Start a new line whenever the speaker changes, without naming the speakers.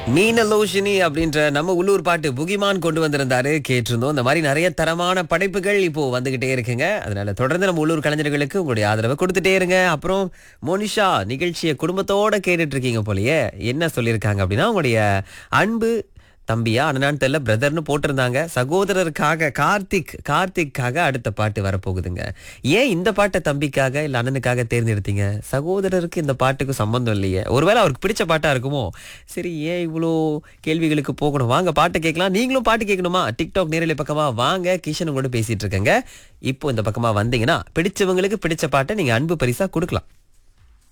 மீனலோஷினி அப்படின்ற நம்ம உள்ளூர் பாட்டு புகிமான் கொண்டு வந்திருந்தாரு கேட்டிருந்தோம் இந்த மாதிரி நிறைய தரமான படைப்புகள் இப்போ வந்துகிட்டே இருக்குங்க அதனால தொடர்ந்து நம்ம உள்ளூர் கலைஞர்களுக்கு உங்களுடைய ஆதரவை கொடுத்துட்டே இருங்க அப்புறம் மோனிஷா நிகழ்ச்சியை குடும்பத்தோட கேட்டுட்டு இருக்கீங்க போலயே என்ன சொல்லியிருக்காங்க அப்படின்னா உங்களுடைய அன்பு தம்பியா அண்ணனான்னு தெரியல பிரதர்னு போட்டிருந்தாங்க சகோதரருக்காக கார்த்திக் கார்த்திக்காக அடுத்த பாட்டு வரப்போகுதுங்க ஏன் இந்த பாட்டை தம்பிக்காக இல்ல அண்ணனுக்காக தேர்ந்தெடுத்தீங்க சகோதரருக்கு இந்த பாட்டுக்கு சம்பந்தம் இல்லையே ஒருவேளை அவருக்கு பிடிச்ச பாட்டா இருக்குமோ சரி ஏன் இவ்வளோ கேள்விகளுக்கு போகணும் வாங்க பாட்டு கேட்கலாம் நீங்களும் பாட்டு கேட்கணுமா டிக்டாக் நேரலை பக்கமா வாங்க கிஷன் உங்களோட பேசிட்டு இருக்கேங்க இப்போ இந்த பக்கமா வந்தீங்கன்னா பிடிச்சவங்களுக்கு பிடிச்ச பாட்டை நீங்க அன்பு பரிசா கொடுக்கலாம்